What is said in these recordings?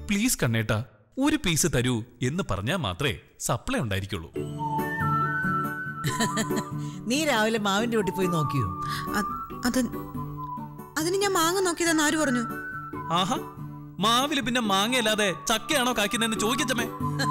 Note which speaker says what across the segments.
Speaker 1: Please കണ്ണേട്ടാ ഒരു piece തരൂ എന്ന് പറഞ്ഞാൽ മാത്രമേ സപ്ലൈ ഉണ്ടായിരിക്കുള്ളൂ
Speaker 2: നീ രാവിലെ മാവിന്റെ വീട്ടിൽ പോയി നോക്കിയോ
Speaker 3: അത് അത് അതിന് ഞാൻ മാങ്ങ നോക്കിയതെന്ന് ആര് പറഞ്ഞു
Speaker 1: ആഹാ മാവില് പിന്നെ മാങ്ങയല്ലാതെ ചക്കയാണോ കാക്കുന്നതെന്ന് ചോദിക്കച്ചമ്മേ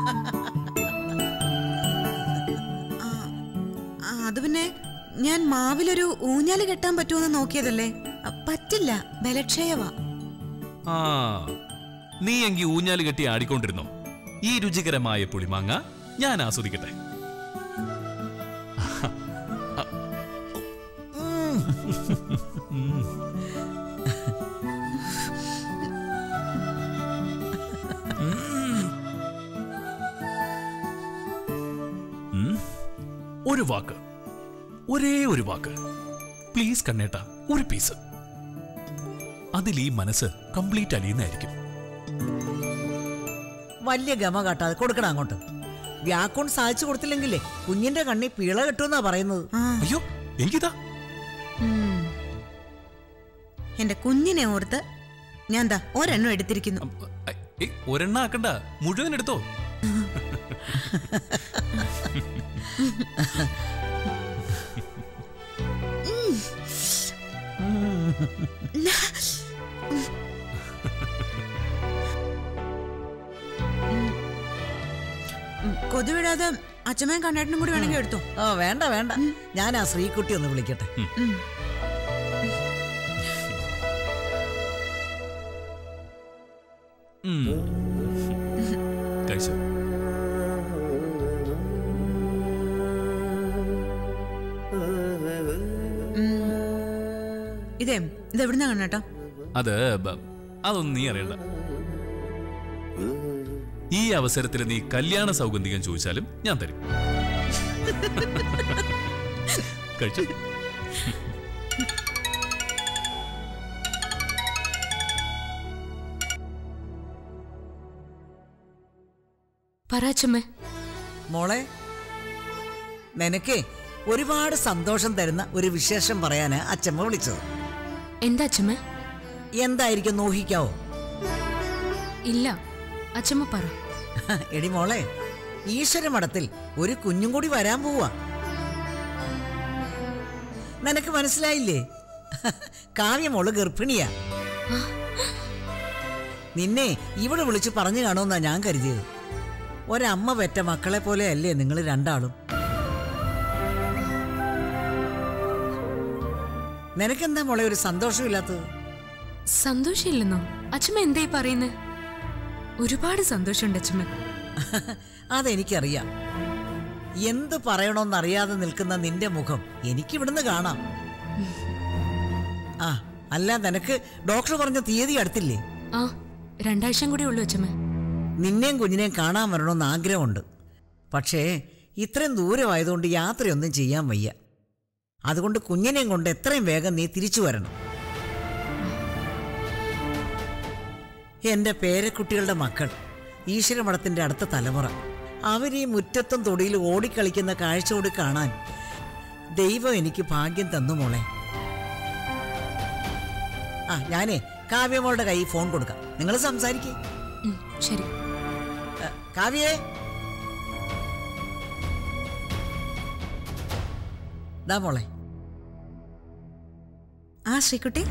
Speaker 3: ആ, അത് പിന്നെ ഞാൻ മാവിലൊരു ഊഞ്ഞാല് കെട്ടാൻ പറ്റുമെന്ന് നോക്കിയതല്ലേ അ, പറ്റില്ല ബലക്ഷയവാ
Speaker 1: ആ നീ എങ്കി ഊഞ്ഞാല് കെട്ടി ആടിക്കൊണ്ടിരുന്നോ ഈ രുചികരമായ പുളിമാങ്ങ ഞാൻ ആസ്വദിക്കട്ടെ ഉം. ഒരു വാക്ക് ഒരേ ഒരു വാക്ക് പ്ലീസ് കണ്ണേട്ട ഒരു പീസ് അതിൽ ഈ മനസ്സ് കംപ്ലീറ്റ് അലിയുന്നതായിരിക്കും
Speaker 2: വലിയ ഗമ കാട്ടാതെ കൊടുക്കണം അങ്ങോട്ട് വ്യാക്കോൺ സാധിച്ചു കൊടുത്തില്ലെങ്കിലേ കുഞ്ഞിന്റെ കണ്ണി പിള കെട്ടുമെന്നാ പറയുന്നത്
Speaker 3: ആ
Speaker 1: അയ്യോ എനിക്കിതാ
Speaker 3: ഉം. എന്റെ കുഞ്ഞിനെ ഓർത്ത് ഞാൻ ദാ ഒരെണ്ണം എടുത്തിരിക്കുന്നു
Speaker 1: അം, ഐ, ഏയ്, ഒരെണ്ണ ആക്കണ്ട മുഴുവൻ എടുത്തോ
Speaker 3: ഉം, കൊതി വിടാതെ അച്ഛമ്മയും കണ്ണേട്ടനും കൂടി വേണമെങ്കിൽ എടുത്തോ
Speaker 2: ആ വേണ്ട വേണ്ട ഞാൻ ആ ശ്രീകുട്ടി ഒന്ന് വിളിക്കട്ടെ
Speaker 3: ഉം.
Speaker 1: ഉം. കഴിച്ചോ
Speaker 3: ഇതേ ഇതെവിടുന്നാ കണ്ണേട്ടാ
Speaker 1: അത് ബ- അതൊന്നും നീ അറിയണ്ട ഈ അവസരത്തിൽ നീ കല്യാണ സൗഗന്ധികം ചോദിച്ചാലും ഞാൻ തരും കഴിച്ചു
Speaker 4: പറാച്ചമ്മേ
Speaker 2: മോളെ നിനക്കേ ഒരുപാട് സന്തോഷം തരുന്ന ഒരു വിശേഷം പറയാനാ അച്ഛമ്മ വിളിച്ചത്
Speaker 4: എന്താ അച്ഛമ്മ
Speaker 2: എന്തായിരിക്കും നോഹിക്കാവോ
Speaker 4: ഇല്ല അച്ഛമ്മ പറ
Speaker 2: എടി മോളെ ഈശ്വരമഠത്തിൽ ഒരു കുഞ്ഞും കൂടി വരാൻ പോവാ നിനക്ക് മനസ്സിലായില്ലേ കാവ്യമോള് ഗർഭിണിയാ നിന്നെ ഇവിടെ വിളിച്ച് പറഞ്ഞു കാണുമെന്നാ ഞാൻ കരുതിയത് ഒരമ്മ പെറ്റ മക്കളെ പോലെ അല്ലേ നിങ്ങൾ രണ്ടാളും നിനക്കെന്താ മോളെ ഒരു സന്തോഷമില്ലാത്തത്
Speaker 4: സന്തോഷമില്ലെന്നോ അച്ഛമ്മ എന്തായി പറയുന്നത് ഒരുപാട് സന്തോഷമുണ്ട് അച്ഛമ്മ
Speaker 2: അതെനിക്കറിയാം എന്ത് പറയണമെന്നറിയാതെ നിൽക്കുന്ന നിന്റെ മുഖം എനിക്കിവിടുന്ന് കാണാം ആ അല്ല നിനക്ക് ഡോക്ടർ പറഞ്ഞ തീയതി അടുത്തില്ലേ
Speaker 4: ആ രണ്ടാഴ്ചയും കൂടി ഉള്ളൂ അച്ഛമ്മ
Speaker 2: നിന്നെയും കുഞ്ഞിനെയും കാണാൻ വരണമെന്ന് ആഗ്രഹമുണ്ട് പക്ഷേ ഇത്രയും ദൂരമായതുകൊണ്ട് യാത്രയൊന്നും ചെയ്യാൻ വയ്യ അതുകൊണ്ട് കുഞ്ഞിനെയും കൊണ്ട് എത്രയും വേഗം നീ തിരിച്ചു വരണം എന്റെ പേരക്കുട്ടികളുടെ മക്കൾ ഈശ്വരമഠത്തിന്റെ അടുത്ത തലമുറ അവർ ഈ മുറ്റത്തും തൊടിയിലും ഓടിക്കളിക്കുന്ന കാഴ്ച കൂടി കാണാൻ ദൈവം എനിക്ക് ഭാഗ്യം തന്നു മോളെ ആ ഞാനേ കാവ്യമോളുടെ കൈ ഫോൺ കൊടുക്കാം നിങ്ങൾ സംസാരിക്കേ
Speaker 4: ഉം, ശരി
Speaker 2: കാവ്യേ ദാ മോളെ
Speaker 3: ആ ശ്രീകുട്ടി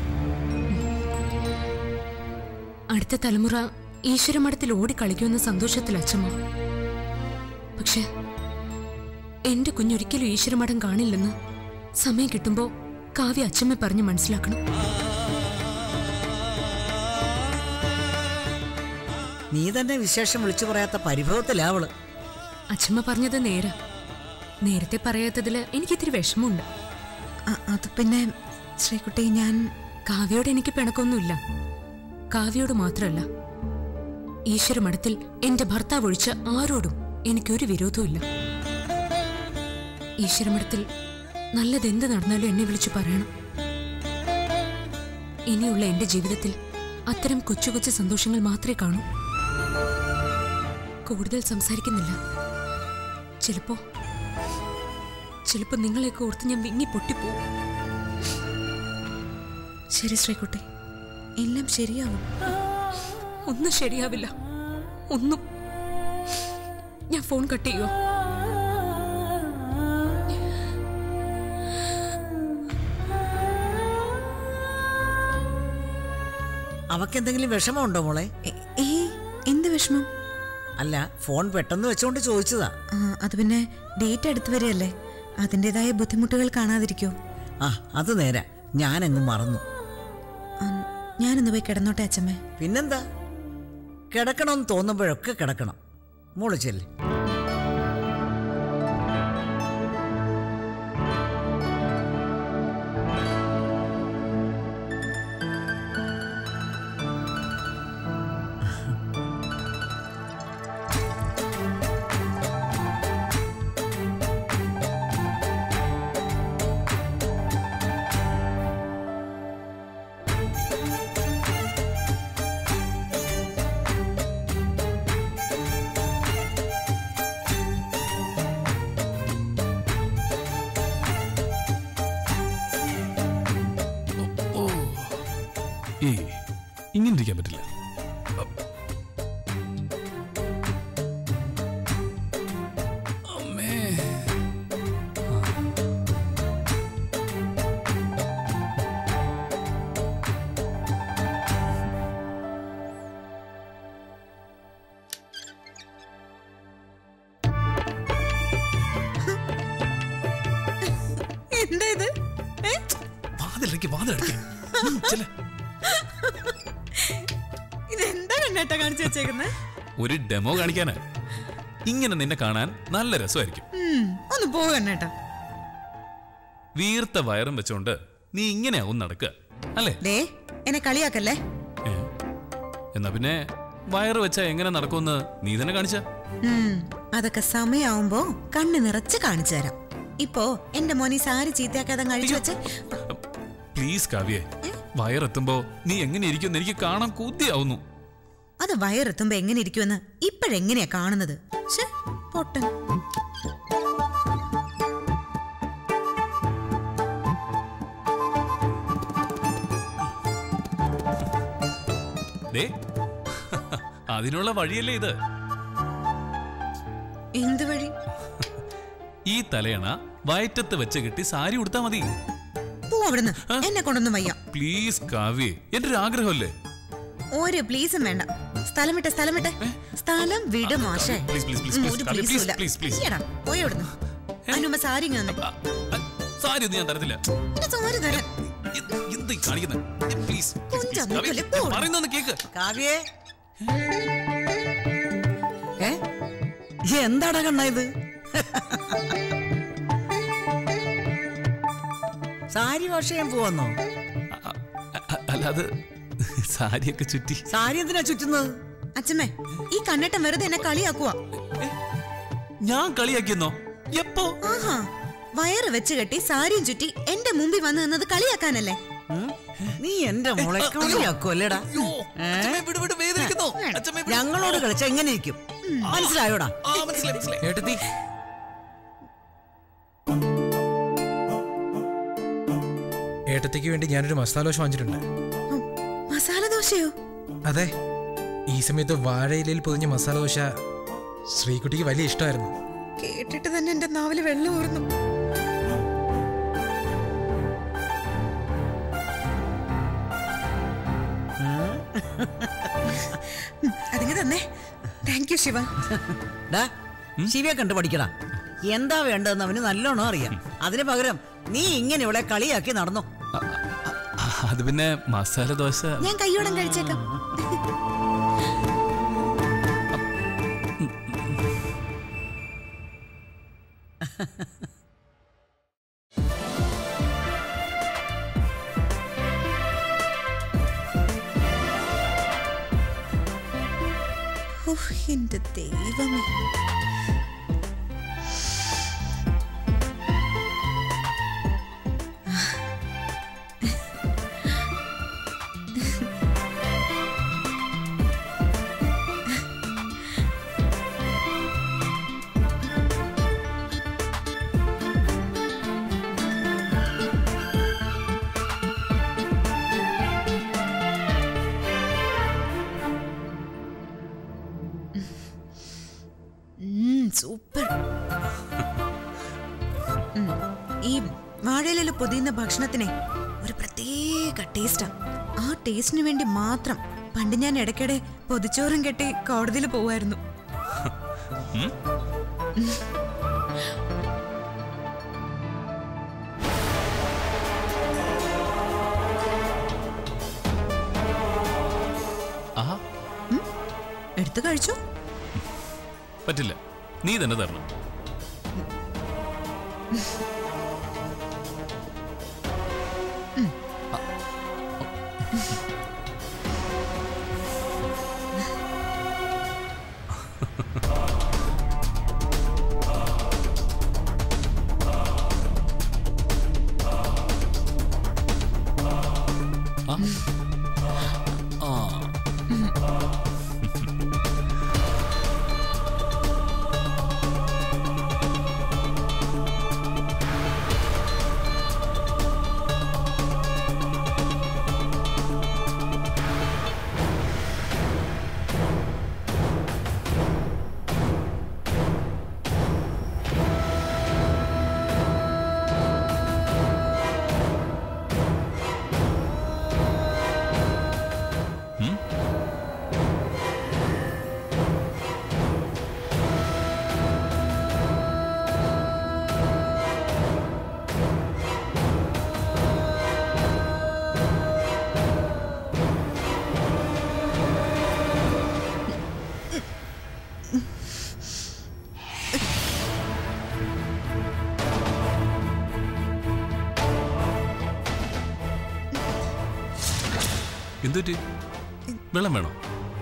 Speaker 4: അടുത്ത തലമുറ ഈശ്വരമഠത്തിൽ ഓടിക്കളിക്കുമെന്ന സന്തോഷത്തിൽ അച്ഛമ്മ പക്ഷെ എന്റെ കുഞ്ഞൊരിക്കലും ഈശ്വരമഠം കാണില്ലെന്ന് സമയം കിട്ടുമ്പോ കാവ്യ അച്ഛമ്മ പറഞ്ഞ് മനസ്സിലാക്കണം
Speaker 2: നീ തന്നെ വിശേഷം വിളിച്ചു പറയാത്ത പരിഭവത്തിലാ അവള്
Speaker 4: അച്ഛമ്മ പറഞ്ഞത് നേരാ നേരത്തെ പറയാത്തതില് എനിക്കിത്തിരി വിഷമമുണ്ട്
Speaker 3: അ- അത് പിന്നെ ശ്രീകുട്ടി ഞാൻ
Speaker 4: കാവ്യയോട് എനിക്ക് പിണക്കൊന്നുമില്ല കാവ്യയോട് മാത്രമല്ല ഈശ്വരമഠത്തിൽ എന്റെ ഭർത്താവ് ഒഴിച്ച് ആരോടും എനിക്കൊരു വിരോധവുമില്ല ഈശ്വരമഠത്തിൽ നല്ലതെന്ത് നടന്നാലും എന്നെ വിളിച്ചു പറയണം ഇനിയുള്ള എന്റെ ജീവിതത്തിൽ അത്തരം കൊച്ചു കൊച്ചു സന്തോഷങ്ങൾ മാത്രമേ കാണൂ കൂടുതൽ സംസാരിക്കുന്നില്ല ചിലപ്പോ ചിലപ്പോ നിങ്ങളെയൊക്കെ ഓർത്ത് ഞാൻ വിങ്ങി പൊട്ടിപ്പോവും
Speaker 3: ശരി ശ്രീകുട്ടി എല്ലാം ശരിയാവും
Speaker 4: ഒന്നും ശരിയാവില്ല ഒന്നും ഞാൻ ഫോൺ കട്ട് ചെയ്യോ
Speaker 2: അവക്കെന്തെങ്കിലും വിഷമമുണ്ടോ മോളെ
Speaker 3: എ- ഏയ് എന്ത് വിഷമം
Speaker 2: അല്ല ഫോൺ പെട്ടെന്ന് വെച്ചോണ്ട് ചോദിച്ചതാ
Speaker 3: ആ, അത് പിന്നെ ഡേറ്റ് അടുത്ത് വരെയല്ലേ അതിൻ്റെതായ ബുദ്ധിമുട്ടുകൾ കാണാതിരിക്കോ
Speaker 2: ആ അത് നേരാ ഞാനങ്ങ് മറന്നു
Speaker 3: ആ, ഞാനൊന്ന് പോയി കിടന്നോട്ടെ അച്ഛമ്മേ
Speaker 2: പിന്നെന്താ കിടക്കണമെന്ന് തോന്നുമ്പോഴൊക്കെ കിടക്കണം മോള് ചെല്ല്
Speaker 1: ഓ ഏയ് ഇങ്ങനെ ഇരിക്കാൻ പറ്റില്ല അമ്മേ
Speaker 3: എന്താ ഇത് ഏ?
Speaker 1: വാതിലടയ്ക്ക് വാതിലടയ്ക്ക് ഉം, ചെല്ല്.
Speaker 3: ഇതെന്താ കണ്ണേട്ടാ കാണിച്ചു വെച്ചേക്കുന്നത്
Speaker 1: ഒരു ഡെമോ കാണിക്കാനാ ഇങ്ങനെ നിന്നെ കാണാൻ നല്ല രസമായിരിക്കും
Speaker 3: ഒന്ന് പോ കണ്ണേട്ടാ
Speaker 1: വീർത്ത വയറും വെച്ചോണ്ട് നീ ഇങ്ങനെയാവും നടക്കുക അല്ലേ
Speaker 3: ദേ എന്നെ കളിയാക്കല്ലേ
Speaker 1: ഏ? എന്നാ പിന്നെ വയറ് വെച്ചാ എങ്ങനെ നടക്കുമെന്ന് നീ തന്നെ കാണിച്ച
Speaker 3: ഉം, അതൊക്കെ സമയാവുമ്പോ കണ്ണ് നിറച്ച് കാണിച്ചു തരാം ഇപ്പോ എന്റെ മോനി സാരി ചീത്തയാക്കാതെ കഴിച്ചു വെച്ച്
Speaker 1: പ്ലീസ് കാവ്യേ വയറെത്തുമ്പോ നീ എങ്ങനെ ഇരിക്കും എനിക്ക് കാണാൻ കൊതിയാവുന്നു
Speaker 3: അത് വയറെത്തുമ്പോ എങ്ങനെ ഇരിക്കുമെന്ന് ഇപ്പോഴെങ്ങനെയാ കാണുന്നത് ശ്ശെ, പൊട്ടൻ
Speaker 1: ദേ അതിനുള്ള വഴിയല്ലേ ഇത്
Speaker 3: എന്ത് വഴി
Speaker 1: ഈ തലയണ വയറ്റത്ത് വെച്ച് കെട്ടി സാരി ഉടുത്താ മതി
Speaker 3: പോ അവിടുന്ന് എന്നെ കൊണ്ടൊന്നും വയ്യ
Speaker 1: പ്ലീസ് കാവ്യേ എന്റെ ഒരു ആഗ്രഹമല്ലേ
Speaker 3: ഒരു പ്ലീസും വേണ്ട സ്ഥലം വിട്ടെ സ്ഥലം വിട്ടെ സ്ഥലം വിട് മോശേ
Speaker 1: please, please, please,
Speaker 3: ഉം,
Speaker 1: please,
Speaker 3: ഒരു
Speaker 1: കാവ്യ,
Speaker 3: പ്ലീസും
Speaker 1: please,
Speaker 3: ഇല്ല.
Speaker 1: please, please.
Speaker 3: ഇയ്യടാ, പോയി അവിടുന്ന് അനുമ്മ സാരി ഇങ്ങ് തന്നെ
Speaker 1: ആ, ആ, സാരി ഒന്നും ഞാൻ തരത്തില്ല
Speaker 3: എന്റെ സാരി തരാൻ
Speaker 1: എന്ത് എന്ത് ഈ കാണിക്കുന്നത് പ്ലീസ്
Speaker 3: കൊഞ്ചം അമ്മയ്ക്കല്ലേ, പോ.
Speaker 1: പറയുന്നൊന്ന് കേക്ക്
Speaker 2: കാവ്യേ ഏ എന്താടാ കണ്ണ ഇത് സാരി വാഷ് ചെയ്യാൻ പോവന്നോ
Speaker 1: അ- അ- അല്ലാതെ സാരിയൊക്കെ ചുറ്റി
Speaker 2: സാരി എന്തിനാ ചുറ്റുന്നത്
Speaker 3: അച്ഛമ്മേ ഈ കണ്ണേട്ടൻ വെറുതെ എന്നെ കളിയാക്കുവാ
Speaker 1: ഞാൻ കളിയാക്കിയെന്നോ എപ്പോ
Speaker 3: ആഹാ വയറ് വെച്ച് കെട്ടി സാരിയും ചുറ്റി എന്റെ മുമ്പിൽ വന്ന് നിന്നത് കളിയാക്കാനല്ലേ
Speaker 2: ഉം? നീ എന്റെ മോളെ കളിയാക്കുമല്ലേടാ
Speaker 1: അയ്യോ, അച്ഛമ്മേ, വിട്, വിട്, വേദനിക്കുന്നു. അച്ഛമ്മേ, വിട്.
Speaker 2: ഞങ്ങളോട് കളിച്ച എങ്ങനെ ഇരിക്കും മനസ്സിലായോടാ
Speaker 1: ആ, മനസ്സിലായി, മനസ്സിലായി.
Speaker 5: ഏട്ടത്തി ഏട്ടത്തിക്ക് വേണ്ടി ഞാനൊരു മസാല ദോശ വാങ്ങിച്ചിട്ടുണ്ട്
Speaker 3: ഉം, മസാല ദോശയോ
Speaker 5: അതെ ഈ സമയത്ത് വാഴയിലയിൽ പൊതിഞ്ഞ മസാല ദോശ ശ്രീകുട്ടിക്ക് വലിയ ഇഷ്ടമായിരുന്നു
Speaker 3: കേട്ടിട്ട് തന്നെ എന്റെ നാവില് വെള്ളം ഊർന്നു അതിങ്ങ് തന്നെ താങ്ക് യു ശിവ
Speaker 2: ഡാ ശിവയെ കണ്ടു പഠിക്കടാ എന്താ വേണ്ടതെന്ന് അവന് നല്ലോണം അറിയാം അതിന് പകരം നീ ഇങ്ങനെ ഇവിടെ കളിയാക്കി നടന്നു
Speaker 1: അ- അ- അത് പിന്നെ മസാല ദോശ
Speaker 3: ഞാൻ കയ്യോളം കഴിച്ചേക്കാം ഉഫ്, എന്റെ ദൈവമേ സൂപ്പർ ഉം, ഈ വാഴയിലെ പൊതിയുന്ന ഭക്ഷണത്തിനെ ഒരു പ്രത്യേക ടേസ്റ്റാ ആ ടേസ്റ്റിന് വേണ്ടി മാത്രം പണ്ട് ഞാൻ ഇടയ്ക്കിടെ പൊതിച്ചോറും കെട്ടി കോടതിയിൽ പോവായിരുന്നു
Speaker 1: ആഹാ
Speaker 3: എടുത്തു കഴിച്ചു
Speaker 1: പറ്റില്ല നീ തന്നെ തരണം ആ. ആ എന്തുറ്റി വെള്ളം വേണോ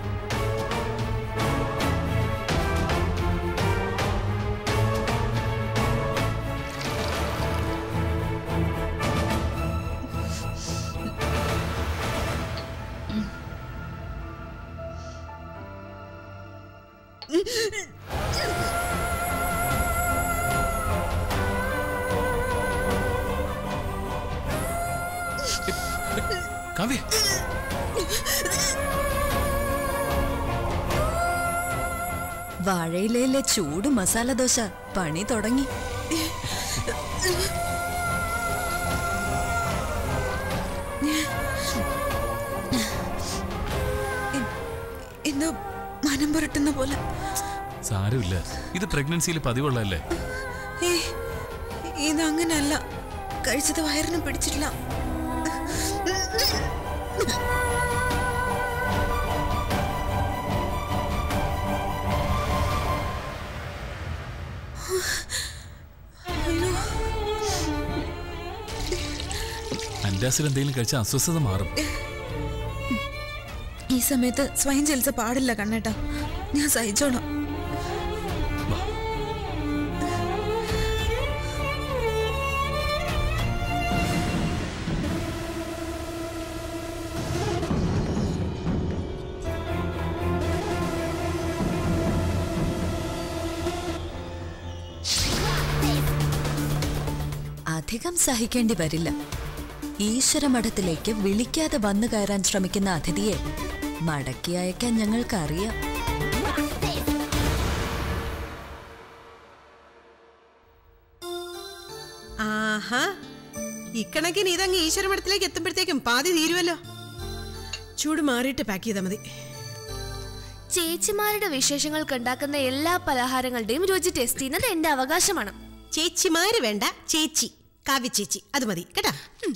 Speaker 1: കാവ്യ
Speaker 6: വാഴയിലയിലെ ചൂട് മസാല ദോശ പണി തുടങ്ങി
Speaker 3: എന്തോ മനം പുരട്ടുന്ന പോലെ
Speaker 1: സാരമില്ല ഇത് പ്രഗ്നൻസിയിൽ പതിവുള്ളതല്ലേ
Speaker 3: ഏ ഇതങ്ങനല്ല കഴിച്ചത് വയറിന് പിടിച്ചിട്ടില്ല
Speaker 1: അന്റാസിഡ് എന്തെങ്കിലും കഴിച്ചാൽ അസ്വസ്ഥത മാറും
Speaker 3: ഈ സമയത്ത് സ്വയം ചികിത്സ പാടില്ല കണ്ണേട്ടാ ഞാൻ സഹിച്ചോളാം
Speaker 6: അധികം സഹിക്കേണ്ടി വരില്ല ഈശ്വരമഠത്തിലേക്ക് വിളിക്കാതെ വന്നു കയറാൻ ശ്രമിക്കുന്ന അതിഥിയെ മടക്കി അയക്കാൻ ഞങ്ങൾക്കറിയാം
Speaker 7: ആഹാ ഇക്കണക്കിന് ഇതങ്ങ് ഈശ്വരമഠത്തിലേക്ക് എത്തുമ്പോഴത്തേക്കും പാതി തീരുമല്ലോ ചൂട് മാറിയിട്ട് പാക്ക് ചെയ്താൽ മതി
Speaker 8: ചേച്ചിമാരുടെ വിശേഷങ്ങൾക്ക് ഉണ്ടാക്കുന്ന എല്ലാ പലഹാരങ്ങളുടെയും രുചി ടേസ്റ്റ് ചെയ്യുന്നത് എന്റെ അവകാശമാണ്
Speaker 7: ചേച്ചിമാര് വേണ്ട ചേച്ചി കാവ്യ ചേച്ചി അത് മതി കേട്ടാ ഉം.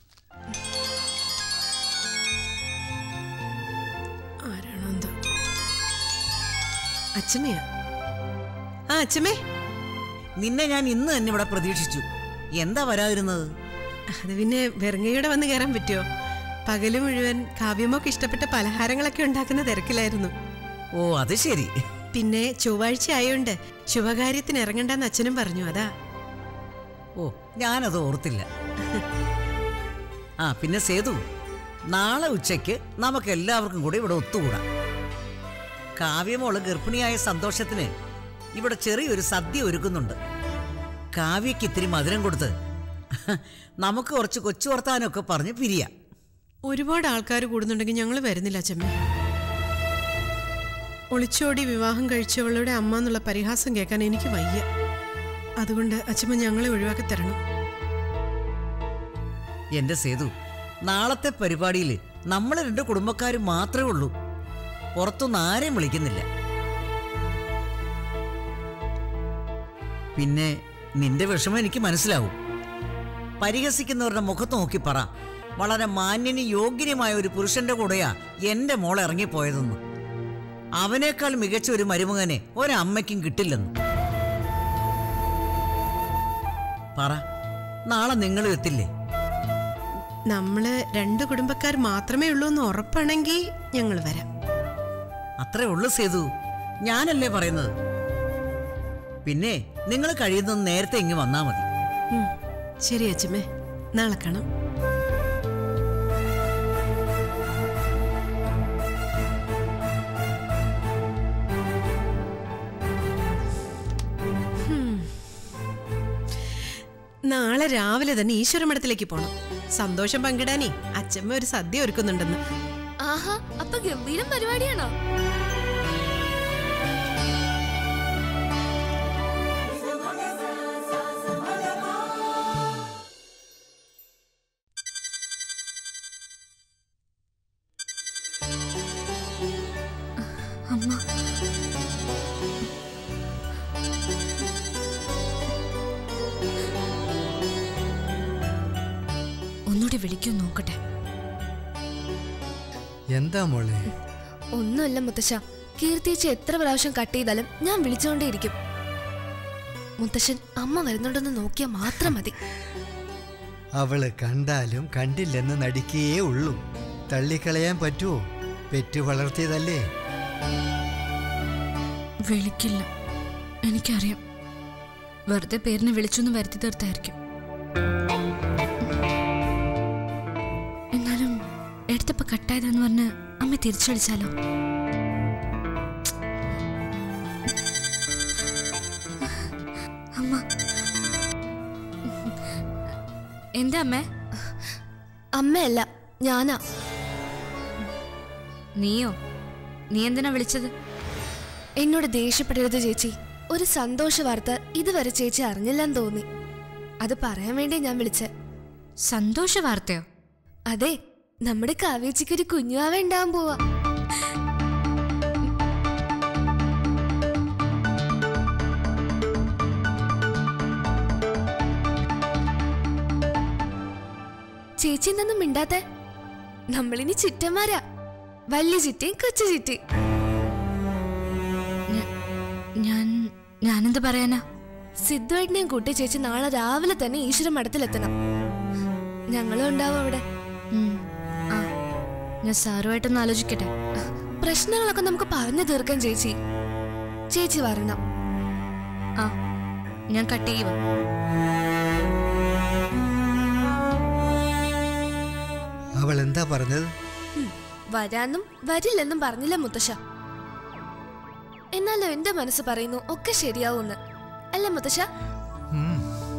Speaker 7: ആരാണോ എന്തോ അച്ഛമ്മയാ ആ അച്ഛമ്മേ
Speaker 2: നിന്നെ ഞാൻ ഇന്ന് തന്നെ ഇവിടെ പ്രതീക്ഷിച്ചു എന്താ വരാതിരുന്നത്
Speaker 7: അത് പിന്നെ വെറുങ്ങയുടെ വന്ന് കയറാൻ പറ്റുമോ പകല് മുഴുവൻ കാവ്യമൊക്കെ ഇഷ്ടപ്പെട്ട പലഹാരങ്ങളൊക്കെ ഉണ്ടാക്കുന്ന തിരക്കിലായിരുന്നു
Speaker 2: ഓ അത് ശരി
Speaker 7: പിന്നെ ചൊവ്വാഴ്ച ആയോണ്ട് ശുഭകാര്യത്തിന് ഇറങ്ങണ്ടെന്ന് അച്ഛനും പറഞ്ഞു അതാ
Speaker 2: ഓ ഞാനത് ഓർത്തില്ല ആ പിന്നെ സേതു നാളെ ഉച്ചയ്ക്ക് നമുക്ക് എല്ലാവർക്കും കൂടി ഇവിടെ ഒത്തുകൂടാം കാവ്യമോള് ഗർഭിണിയായ സന്തോഷത്തിന് ഇവിടെ ചെറിയൊരു സദ്യ ഒരുക്കുന്നുണ്ട് കാവ്യക്ക് ഇത്തിരി മധുരം കൊടുത്ത് നമുക്ക് കുറച്ച് കൊച്ചു വർത്താനമൊക്കെ പറഞ്ഞ് പിരിയാം
Speaker 7: ഒരുപാട് ആൾക്കാർ കൂടുന്നുണ്ടെങ്കിൽ ഞങ്ങൾ വരുന്നില്ല അച്ഛമ്മ ഒളിച്ചോടി വിവാഹം കഴിച്ചവളുടെ അമ്മ എന്നുള്ള പരിഹാസം കേൾക്കാൻ എനിക്ക് വയ്യ അതുകൊണ്ട് അച്ഛമ്മ ഞങ്ങളെ ഒഴിവാക്കി തരണം
Speaker 2: എന്റെ സേതു നാളത്തെ പരിപാടിയിൽ നമ്മൾ രണ്ട് കുടുംബക്കാരും മാത്രമേ ഉള്ളൂ പുറത്തുനിന്ന് ആരെയും വിളിക്കുന്നില്ല പിന്നെ നിന്റെ വിഷമം എനിക്ക് മനസ്സിലാവും പരിഹസിക്കുന്നവരുടെ മുഖത്ത് നോക്കി പറ വളരെ മാന്യനും യോഗ്യനുമായ ഒരു പുരുഷന്റെ കൂടെയാ എന്റെ മോൾ ഇറങ്ങിപ്പോയതെന്ന് അവനേക്കാൾ മികച്ച ഒരു മരുമകനെ ഒരമ്മയ്ക്കും കിട്ടില്ലെന്ന് പറ നാളെ നിങ്ങൾ എത്തില്ലേ
Speaker 7: നമ്മള് രണ്ട് കുടുംബക്കാർ മാത്രമേ ഉള്ളൂ എന്ന് ഉറപ്പാണെങ്കിൽ ഞങ്ങൾ വരാം
Speaker 2: അത്രേ ഉള്ളു സേതു ഞാനല്ലേ പറയുന്നത് പിന്നെ നിങ്ങൾ കഴിയുന്നത് നേരത്തെ ഇങ്ങ് വന്നാ മതി
Speaker 7: ഉം. ശരി അച്ഛമ്മേ നാളെ കാണാം ഹും. നാളെ രാവിലെ തന്നെ ഈശ്വരമഠത്തിലേക്ക് പോണം സന്തോഷം പങ്കിടാനേ അച്ഛമ്മ ഒരു സദ്യ ഒരുക്കുന്നുണ്ടെന്ന്
Speaker 8: ആഹാ അപ്പൊ ഗംഭീരം പരിപാടിയാണോ
Speaker 4: അമ്മ ഒന്നുകൂടി വിളിക്കൂ നോക്കട്ടെ
Speaker 9: എന്താ മോളെ
Speaker 8: ഒന്നുമില്ല മുത്തശ്ശ കീർത്തിച്ച് എത്ര പ്രാവശ്യം കട്ട് ചെയ്താലും ഞാൻ വിളിച്ചുകൊണ്ടേയിരിക്കും മുത്തശ്ശൻ അമ്മ വരുന്നുണ്ടെന്ന് നോക്കിയാൽ മാത്രം മതി
Speaker 9: അവള് കണ്ടാലും കണ്ടില്ലെന്ന് നടിക്കുകയേ ഉള്ളൂ തള്ളിക്കളയാൻ പറ്റുമോ പെറ്റു വളർത്തിയതല്ലേ
Speaker 4: വിളിക്കില്ല എനിക്കറിയാം വെറുതെ പേരിനെ വിളിച്ചൊന്ന് വരുത്തി തീർത്തായിരിക്കും എന്നാലും എടുത്തപ്പോ കട്ടായതെന്ന് പറഞ്ഞ് അമ്മ തിരിച്ചു വിളിച്ചാലോ അമ്മ എന്താ അമ്മേ
Speaker 8: അമ്മയല്ല ഞാനാ
Speaker 4: നീയോ നീ എന്തിനാ വിളിച്ചത്
Speaker 8: എന്നോട് ദേഷ്യപ്പെടരുത് ചേച്ചി ഒരു സന്തോഷ വാർത്ത ഇതുവരെ ചേച്ചി അറിഞ്ഞില്ലെന്ന് തോന്നി അത് പറയാൻ വേണ്ടി ഞാൻ വിളിച്ചെ
Speaker 4: സന്തോഷ വാർത്തയോ
Speaker 8: അതെ നമ്മുടെ കാവേച്ചിക്ക് ഒരു കുഞ്ഞുവാവ ഉണ്ടാവാൻ പോവാ ചേച്ചി എന്തൊന്നും മിണ്ടാത്തെ നമ്മളിനി ചിറ്റന്മാരാ വലിയ ചിറ്റയും കൊച്ചു ചിറ്റയും
Speaker 4: ഞ- ഞാൻ ഞാനെന്ത് പറയാനാ
Speaker 8: സിദ്ധുവേട്ടനെയും കൂട്ടി ചേച്ചി നാളെ രാവിലെ തന്നെ ഈശ്വര മഠത്തിലെത്തണം ഞങ്ങളും ഉണ്ടാവും അവിടെ
Speaker 4: ഉം. ആ ഞാൻ സാറുമായിട്ടൊന്ന് ആലോചിക്കട്ടെ
Speaker 8: പ്രശ്നങ്ങളൊക്കെ നമുക്ക് പറഞ്ഞു തീർക്കാൻ ചേച്ചി ചേച്ചി വരണം
Speaker 4: ആ ഞാൻ കട്ട് ചെയ്യുക
Speaker 9: അവൾ എന്താ പറഞ്ഞത്
Speaker 8: ഉം, വരാന്നും വരില്ലെന്നും പറഞ്ഞില്ല മുത്തശ്ശ എന്നാലും എന്റെ മനസ്സ് പറയുന്നു ഒക്കെ ശരിയാവുമെന്ന് അല്ല മുത്തശ്ശ
Speaker 9: ഉം.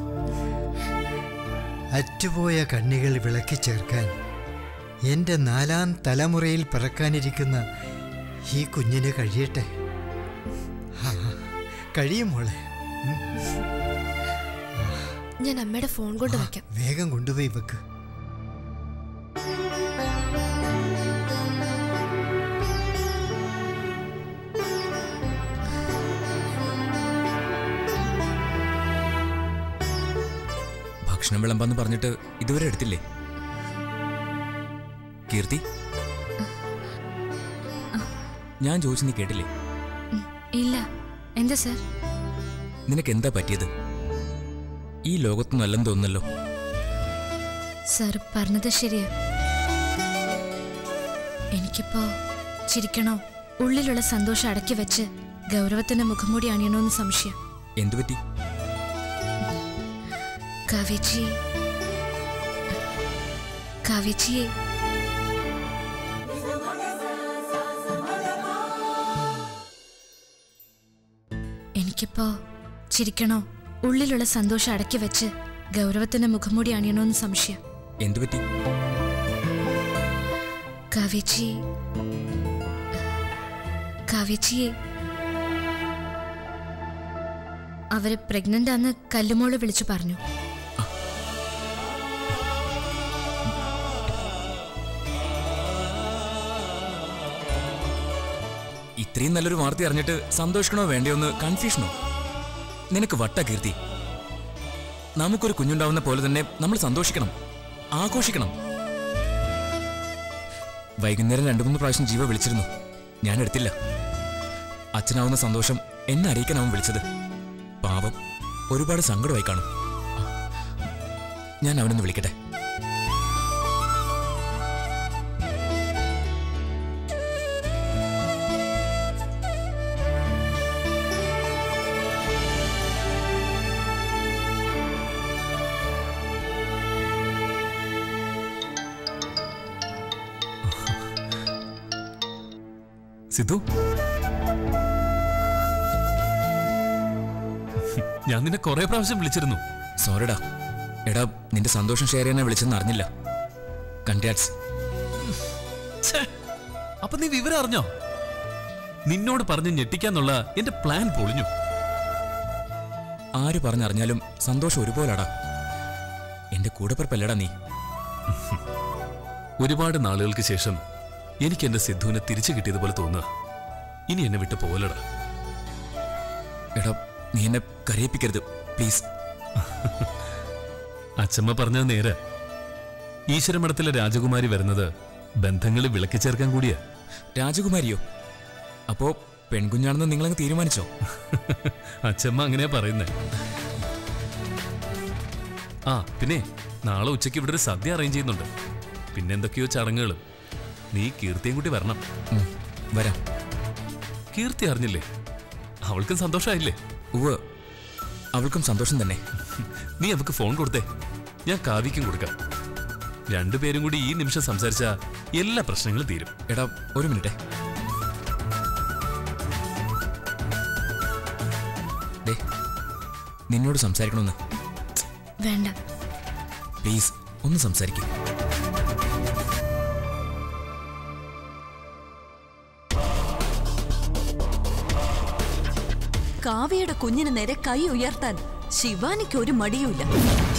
Speaker 9: അറ്റുപോയ കണ്ണികൾ വിളക്കി ചേർക്കാൻ എൻ്റെ നാലാം തലമുറയിൽ പിറക്കാനിരിക്കുന്ന ഈ കുഞ്ഞിന് കഴിയട്ടെ ആ, കഴിയും മോളെ ഉം.
Speaker 8: ഞാൻ അമ്മയുടെ ഫോൺ കൊണ്ട് വെക്കാം
Speaker 9: വേഗം കൊണ്ടുപോയി വെക്ക്
Speaker 10: ഭക്ഷണം വിളമ്പാന്ന് പറഞ്ഞിട്ട് ഇതുവരെ എടുത്തില്ലേ കീർത്തി ഞാൻ ചോദിച്ചു നീ കേട്ടില്ലേ
Speaker 4: ഉം, ഇല്ല എന്താ സാർ
Speaker 10: നിനക്ക് എന്താ പറ്റിയത് ഈ ലോകത്ത് നല്ലെന്ന് തോന്നുന്നല്ലോ
Speaker 4: സാർ പറഞ്ഞത് ശരിയാ എനിക്കിപ്പോ ചിരിക്കണോ ഉള്ളിലുള്ള സന്തോഷം അടക്കി വെച്ച് ഗൗരവത്തിന്റെ മുഖംമൂടി അണിയണോന്ന് സംശയം
Speaker 10: എന്തു പറ്റി
Speaker 4: കാവേച്ചി കാവേച്ചിയെ എനിക്കിപ്പോ ചിരിക്കണോ ഉള്ളിലുള്ള സന്തോഷം അടക്കി വെച്ച് ഗൗരവത്തിന്റെ മുഖംമൂടി അണിയണോന്ന് സംശയം
Speaker 10: എന്തു പറ്റി
Speaker 4: കാവേച്ചി കാവ്യച്ചിയെ അവര് പ്രഗ്നന്റ് ആന്ന് കല്ലുമോള് വിളിച്ചു പറഞ്ഞു
Speaker 10: ഇത്രയും നല്ലൊരു വാർത്ത അറിഞ്ഞിട്ട് സന്തോഷിക്കണോ വേണ്ടയോ എന്ന് കൺഫ്യൂഷനോ നിനക്ക് വട്ട കീർത്തി നമുക്കൊരു കുഞ്ഞുണ്ടാവുന്ന പോലെ തന്നെ നമ്മൾ സന്തോഷിക്കണം ആഘോഷിക്കണം വൈകുന്നേരം രണ്ടു മൂന്ന് പ്രാവശ്യം ജീവ വിളിച്ചിരുന്നു ഞാൻ എടുത്തില്ല അച്ഛനാവുന്ന സന്തോഷം എന്നെ അറിയിക്കാൻ അവൻ വിളിച്ചത് പാവം ഒരുപാട് സങ്കടമായി കാണും ഞാൻ അവനൊന്ന് വിളിക്കട്ടെ
Speaker 1: സിദ്ധു ഞാൻ നിന്നെ കുറെ പ്രാവശ്യം വിളിച്ചിരുന്നു
Speaker 10: സോറിടാ എടാ നിന്റെ സന്തോഷം ഷെയർ ചെയ്യാൻ വിളിച്ചെന്ന് അറിഞ്ഞില്ല കൺഗ്രാറ്റ്സ്
Speaker 1: ഛേ, അപ്പൊ നീ വിവരം അറിഞ്ഞോ നിന്നോട് പറഞ്ഞ് ഞെട്ടിക്കാന്നുള്ള എന്റെ പ്ലാൻ പൊളിഞ്ഞു
Speaker 10: ആര് പറഞ്ഞറിഞ്ഞാലും സന്തോഷം ഒരുപോലാടാ എന്റെ കൂടെപ്പിറപ്പല്ലടാ നീ
Speaker 1: ഒരുപാട് നാളുകൾക്ക് ശേഷം എനിക്ക് എന്റെ സിദ്ധുവിനെ തിരിച്ചു കിട്ടിയതുപോലെ തോന്നുക ഇനി എന്നെ വിട്ട് പോലടാ
Speaker 10: എടാ നീ എന്നെ കരയിപ്പിക്കരുത് പ്ലീസ്
Speaker 1: അച്ഛമ്മ പറഞ്ഞത് നേരെ ഈശ്വരമഠത്തിലെ രാജകുമാരി വരുന്നത് ബന്ധങ്ങൾ വിളക്കി ചേർക്കാൻ കൂടിയാ
Speaker 10: രാജകുമാരിയോ അപ്പോ പെൺകുഞ്ഞാണെന്ന് നിങ്ങളങ്ങ് തീരുമാനിച്ചോ
Speaker 1: അച്ഛമ്മ അങ്ങനെയാ പറയുന്നേ ആ പിന്നെ നാളെ ഉച്ചയ്ക്ക് ഇവിടെ ഒരു സദ്യ അറേഞ്ച് ചെയ്യുന്നുണ്ട് പിന്നെ എന്തൊക്കെയോ ചടങ്ങുകളും നീ കീർത്തിയും കൂട്ടി വരണം
Speaker 10: ഉം, വരാം
Speaker 1: കീർത്തി അറിഞ്ഞില്ലേ അവൾക്കും സന്തോഷമായില്ലേ
Speaker 10: ഉവ് അവൾക്കും സന്തോഷം തന്നെ
Speaker 1: നീ അവൾക്ക് ഫോൺ കൊടുത്തേ ഞാൻ കാവ്യക്കും കൊടുക്കാം രണ്ടുപേരും കൂടി ഈ നിമിഷം സംസാരിച്ച എല്ലാ പ്രശ്നങ്ങളും തീരും
Speaker 10: എടാ ഒരു മിനിറ്റേ ദേ നിന്നോട് സംസാരിക്കണമെന്ന്
Speaker 4: വേണ്ട
Speaker 10: പ്ലീസ് ഒന്ന് സംസാരിക്കും
Speaker 6: കാവ്യയുടെ കുഞ്ഞിന് നേരെ കൈ ഉയർത്താൻ ശിവാനിക്ക് ഒരു മടിയുമില്ല